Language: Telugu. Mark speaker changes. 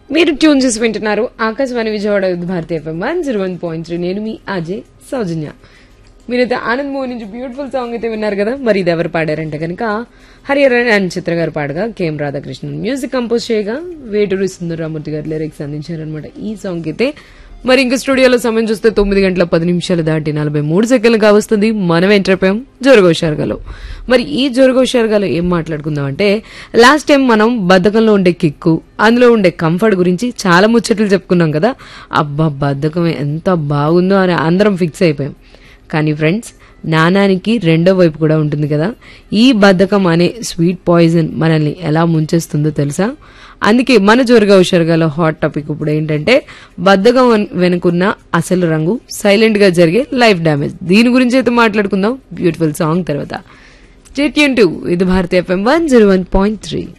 Speaker 1: మీరు ట్యూన్ చేసి వింటున్నారు ఆకాశవాణి విజయవాడ యుద్ధ Bharati FM one zero one point three నేను మీ అజయ్ సౌజన్య మీరైతే ఆనంద్ మోహన్ నుంచి బ్యూటిఫుల్ సాంగ్ అయితే విన్నారు కదా మరి ఇది ఎవరు పాడారంటే కనుక హరిహరన్ అండ్ చిత్ర గారు పాడగా కేఎం రాధాకృష్ణన్ మ్యూజిక్ కంపోజ్ చేయగా వేటూరి సుందరరామూర్తి గారు లిరిక్స్ అందించారనమాట ఈ సాంగ్ అయితే మరి ఇంకా స్టూడియోలో సమయం చూస్తే తొమ్మిది గంటల పది నిమిషాలు దాటి నలభై మూడు సెకండ్లు కావస్తుంది మనం ఎంటర్పోయాం జోరుగో షర్గాలో మరి ఈ జోరుగో షర్గాలో ఏం మాట్లాడుకుందాం అంటే లాస్ట్ టైం మనం బద్ధకంలో ఉండే కిక్కు అందులో ఉండే కంఫర్ట్ గురించి చాలా ముచ్చట్లు చెప్పుకున్నాం కదా అబ్బా బద్ధకం ఎంత బాగుందో అని అందరం ఫిక్స్ అయిపోయాం కానీ ఫ్రెండ్స్ నాణానికి రెండో వైపు కూడా ఉంటుంది కదా ఈ బద్ధకం అనే స్వీట్ పాయిజన్ మనల్ని ఎలా ముంచేస్తుందో తెలుసా అందుకే మన జోరుగా ఉషర్గాలో హాట్ టాపిక్ ఇప్పుడు ఏంటంటే బద్ధకం వెన్- వెనుకున్న అసలు రంగు సైలెంట్ గా జరిగే లైఫ్ డ్యామేజ్ దీని గురించి అయితే మాట్లాడుకుందాం బ్యూటిఫుల్ సాంగ్ తర్వాత స్టేట్ టు ఇది భారతీయ FM one zero one point three